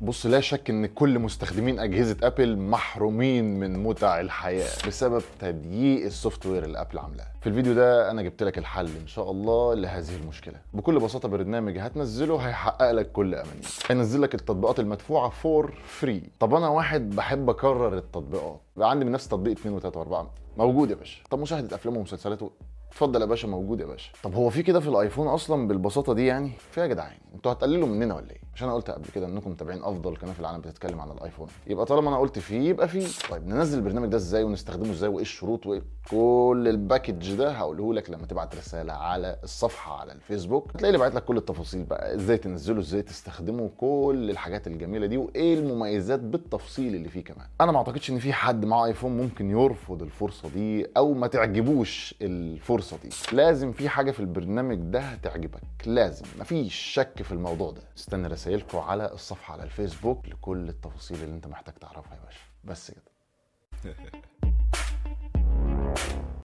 بص لا شك ان كل مستخدمين اجهزه ابل محرومين من متع الحياه بسبب تضييق السوفت وير اللي ابل عاملاه في الفيديو ده انا جبت لك الحل ان شاء الله لهذه المشكله بكل بساطه برنامج هتنزله هيحقق لك كل امانيك هينزل لك التطبيقات المدفوعه فور فري طب انا واحد بحب اكرر التطبيقات بقى عندي من نفس تطبيق 2 و3 و4 موجود يا باشا طب مشاهده افلام ومسلسلات و... اتفضل يا باشا موجود يا باشا طب هو في كده في الايفون اصلا بالبساطه دي يعني في يا جدعان انتوا هتقللوا مننا ولا ايه عشان انا قلت قبل كده انكم متابعين افضل قناه في العالم بتتكلم عن الايفون يبقى طالما انا قلت فيه يبقى فيه طيب ننزل البرنامج ده ازاي ونستخدمه ازاي وايه الشروط وايه كل الباكج ده هقوله لك لما تبعت رساله على الصفحه على الفيسبوك هتلاقي لي بعت لك كل التفاصيل بقى ازاي تنزله ازاي تستخدمه كل الحاجات الجميله دي وايه المميزات بالتفصيل اللي فيه كمان انا ما اعتقدش ان في حد معاه ايفون ممكن يرفض الفرصه دي او ما تعجبوش الفرصه دي لازم في حاجه في البرنامج ده هتعجبك لازم مفيش شك في الموضوع ده استنى رسايلكم على الصفحه على الفيسبوك لكل التفاصيل اللي انت محتاج تعرفها يا باشا بس كده